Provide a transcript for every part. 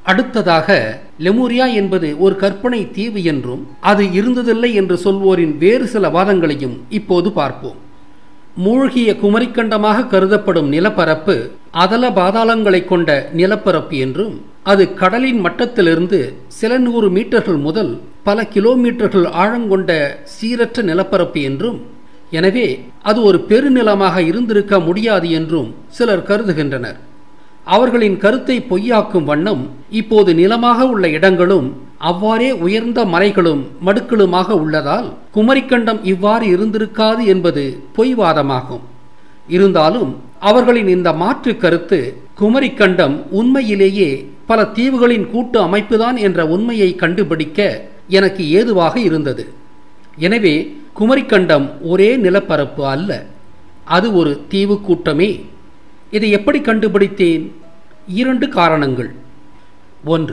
அடுத்ததாக லெமூரியா என்பது ஒரு கற்பனை தீவு என்றும் அது இருந்ததில்லை என்று சொல்வோரின் வேறு சில வாதங்களையும் இப்போது பார்ப்போம் மூழ்கிய குமரிக்கண்டமாக கருதப்படும் நிலப்பரப்பு அதல பாதாளங்களை கொண்ட நிலப்பரப்பு என்றும் அது கடலின் மட்டத்திலிருந்து சில நூறு மீட்டர்கள் முதல் பல கிலோமீட்டர்கள் ஆழங்கொண்ட சீரற்ற நிலப்பரப்பு என்றும் எனவே அது ஒரு பெருநிலமாக இருந்திருக்க முடியாது என்றும் சிலர் கருதுகின்றனர் அவர்களின் கருத்தை பொய்யாக்கும் வண்ணம் இப்போது நிலமாக உள்ள இடங்களும் அவ்வாறே உயர்ந்த மலைகளும் மடுக்களுமாக உள்ளதால் குமரிக்கண்டம் இவ்வாறு இருந்திருக்காது என்பது பொய்வாதமாகும் இருந்தாலும் அவர்களின் இந்த மாற்று கருத்து குமரிக்கண்டம் உண்மையிலேயே பல தீவுகளின் கூட்டு அமைப்புதான் என்ற உண்மையை கண்டுபிடிக்க எனக்கு ஏதுவாக இருந்தது எனவே குமரிக்கண்டம் ஒரே நிலப்பரப்பு அல்ல அது ஒரு தீவு கூட்டமே இதை எப்படி கண்டுபிடித்தேன் இரண்டு காரணங்கள் ஒன்று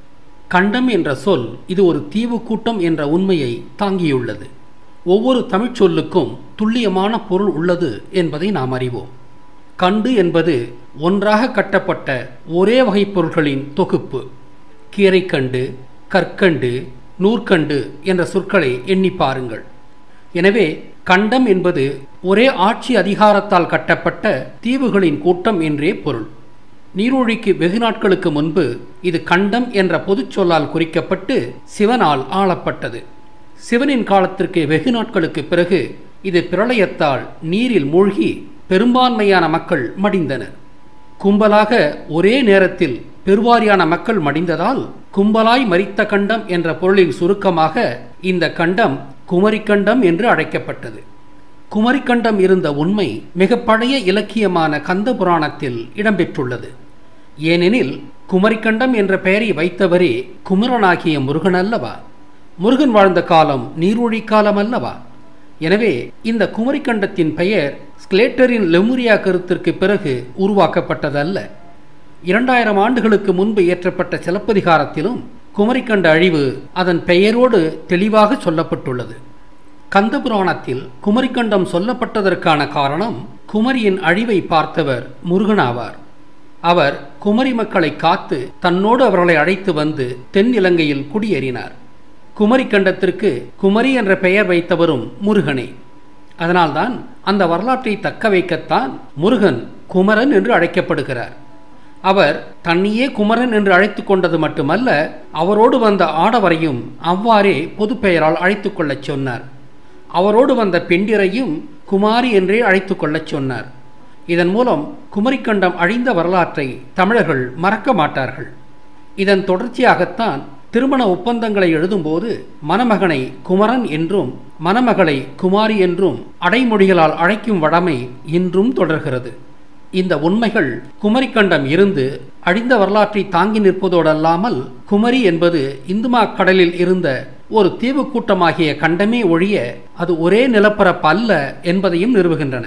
கண்டம் என்ற சொல் இது ஒரு தீவு கூட்டம் என்ற உண்மையை தாங்கியுள்ளது ஒவ்வொரு தமிழ்ச் சொல்லுக்கும் துல்லியமான பொருள் உள்ளது என்பதை நாம் அறிவோம் கண்டு என்பது ஒன்றாக கட்டப்பட்ட ஒரே வகை பொருள்களின் தொகுப்பு கீரைக்கண்டு கற்கண்டு நூற்கண்டு என்ற சொற்களை எண்ணி பாருங்கள் எனவே கண்டம் என்பது ஒரே ஆட்சி அதிகாரத்தால் கட்டப்பட்ட தீவுகளின் கூட்டம் என்றே பொருள் நீரூழிக்கு வெகு நாட்களுக்கு முன்பு இது கண்டம் என்ற பொதுச் சொல்லால் குறிக்கப்பட்டு சிவனால் ஆளப்பட்டது சிவனின் காலத்திற்கு வெகு நாட்களுக்கு பிறகு இது பிரளயத்தால் நீரில் மூழ்கி பெரும்பான்மையான மக்கள் மடிந்தனர் கும்பலாக ஒரே நேரத்தில் பெருவாரியான மக்கள் மடிந்ததால் கும்பலாய் மரித்த கண்டம் என்ற பொருளின் சுருக்கமாக இந்த கண்டம் குமரிக்கண்டம் என்று அழைக்கப்பட்டது குமரிக்கண்டம் இருந்த உண்மை மிக பழைய இலக்கியமான கந்த புராணத்தில் இடம்பெற்றுள்ளது ஏனெனில் குமரிக்கண்டம் என்ற பெயரை வைத்தவரே குமரனாகிய முருகன் அல்லவா முருகன் வாழ்ந்த காலம் நீரூழி காலம் அல்லவா எனவே இந்த குமரிக்கண்டத்தின் பெயர் ஸ்கிலேட்டரின் லெமுரியா கருத்திற்கு பிறகு உருவாக்கப்பட்டதல்ல இரண்டாயிரம் ஆண்டுகளுக்கு முன்பு இயற்றப்பட்ட சிலப்பதிகாரத்திலும் குமரிக்கண்ட அழிவு அதன் பெயரோடு தெளிவாக சொல்லப்பட்டுள்ளது கந்தபுராணத்தில் குமரிக்கண்டம் சொல்லப்பட்டதற்கான காரணம் குமரியின் அழிவை பார்த்தவர் முருகனாவார் அவர் குமரி மக்களை காத்து தன்னோடு அவர்களை அழைத்து வந்து தென் இலங்கையில் குடியேறினார் குமரி கண்டத்திற்கு குமரி என்ற பெயர் வைத்தவரும் முருகனே அதனால்தான் அந்த வரலாற்றை தக்க வைக்கத்தான் முருகன் குமரன் என்று அழைக்கப்படுகிறார் அவர் தன்னையே குமரன் என்று அழைத்து கொண்டது மட்டுமல்ல அவரோடு வந்த ஆடவரையும் அவ்வாறே பொது பெயரால் அழைத்து கொள்ளச் சொன்னார் அவரோடு வந்த பெண்டிரையும் குமாரி என்றே அழைத்து கொள்ளச் சொன்னார் இதன் மூலம் குமரிக்கண்டம் அழிந்த வரலாற்றை தமிழர்கள் மறக்க மாட்டார்கள் இதன் தொடர்ச்சியாகத்தான் திருமண ஒப்பந்தங்களை எழுதும்போது மணமகனை குமரன் என்றும் மணமகளை குமாரி என்றும் அடைமொழிகளால் அழைக்கும் வழமை இன்றும் தொடர்கிறது இந்த உண்மைகள் குமரிக்கண்டம் இருந்து அழிந்த வரலாற்றை தாங்கி நிற்பதோடல்லாமல் குமரி என்பது இந்துமா கடலில் இருந்த ஒரு தீவு கூட்டமாகிய கண்டமே ஒழிய அது ஒரே நிலப்பரப்பு அல்ல என்பதையும் நிறுவுகின்றன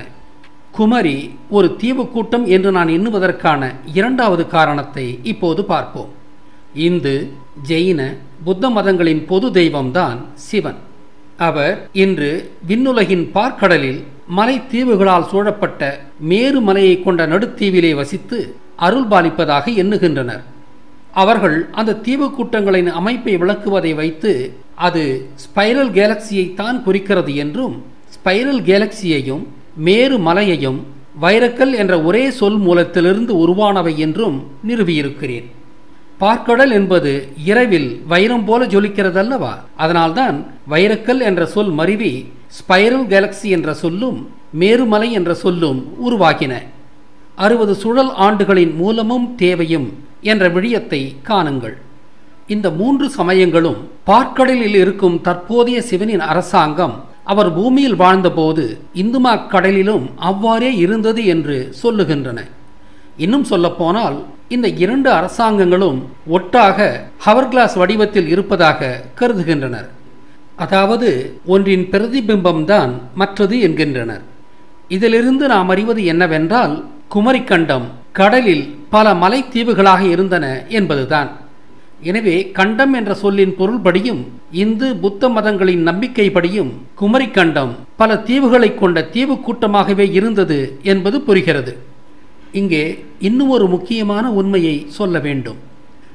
குமரி ஒரு தீவு கூட்டம் என்று நான் எண்ணுவதற்கான இரண்டாவது காரணத்தை இப்போது பார்ப்போம் இந்து ஜெயின புத்த மதங்களின் பொது தெய்வம்தான் சிவன் அவர் இன்று விண்ணுலகின் பார்க்கடலில் மலை தீவுகளால் சூழப்பட்ட மேரு மலையை கொண்ட நடுத்தீவிலே வசித்து அருள் பாலிப்பதாக எண்ணுகின்றனர் அவர்கள் அந்த தீவு கூட்டங்களின் அமைப்பை விளக்குவதை வைத்து அது ஸ்பைரல் கேலக்சியை தான் குறிக்கிறது என்றும் ஸ்பைரல் கேலக்சியையும் மேரு மலையையும் வைரக்கல் என்ற ஒரே சொல் மூலத்திலிருந்து உருவானவை என்றும் நிறுவியிருக்கிறேன் பார்க்கடல் என்பது இரவில் வைரம் போல ஜொலிக்கிறதல்லவா அதனால்தான் வைரக்கல் என்ற சொல் மருவி ஸ்பைரல் கேலக்சி என்ற சொல்லும் மேருமலை என்ற சொல்லும் உருவாகின அறுபது சுழல் ஆண்டுகளின் மூலமும் தேவையும் என்ற விழியத்தை காணுங்கள் இந்த மூன்று சமயங்களும் பார்க்கடலில் இருக்கும் தற்போதைய சிவனின் அரசாங்கம் அவர் பூமியில் வாழ்ந்தபோது இந்துமா கடலிலும் அவ்வாறே இருந்தது என்று சொல்லுகின்றன இன்னும் சொல்லப்போனால் இந்த இரண்டு அரசாங்கங்களும் ஒட்டாக ஹவர்கிளாஸ் வடிவத்தில் இருப்பதாக கருதுகின்றனர் அதாவது ஒன்றின் பிரதிபிம்பம்தான் மற்றது என்கின்றனர் இதிலிருந்து நாம் அறிவது என்னவென்றால் குமரிக்கண்டம் கடலில் பல மலைத்தீவுகளாக இருந்தன என்பதுதான் எனவே கண்டம் என்ற சொல்லின் பொருள்படியும் இந்து புத்த மதங்களின் நம்பிக்கைப்படியும் குமரிக்கண்டம் பல தீவுகளை கொண்ட தீவு கூட்டமாகவே இருந்தது என்பது புரிகிறது இங்கே இன்னும் ஒரு முக்கியமான உண்மையை சொல்ல வேண்டும்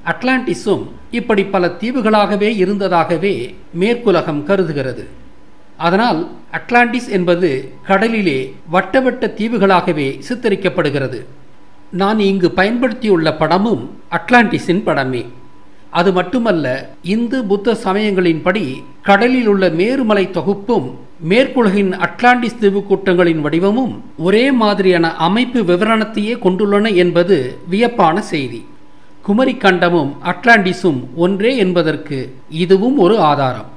அட்லாண்டிஸும் இப்படி பல தீவுகளாகவே இருந்ததாகவே மேற்குலகம் கருதுகிறது அதனால் அட்லாண்டிஸ் என்பது கடலிலே வட்டவட்ட தீவுகளாகவே சித்தரிக்கப்படுகிறது நான் இங்கு பயன்படுத்தியுள்ள படமும் அட்லாண்டிஸின் படமே அது மட்டுமல்ல இந்து புத்த சமயங்களின்படி கடலில் உள்ள மேருமலை தொகுப்பும் மேற்குலகின் அட்லாண்டிஸ் தீவு கூட்டங்களின் வடிவமும் ஒரே மாதிரியான அமைப்பு விவரணத்தையே கொண்டுள்ளன என்பது வியப்பான செய்தி குமரி கண்டமும் அட்லாண்டிஸும் ஒன்றே என்பதற்கு இதுவும் ஒரு ஆதாரம்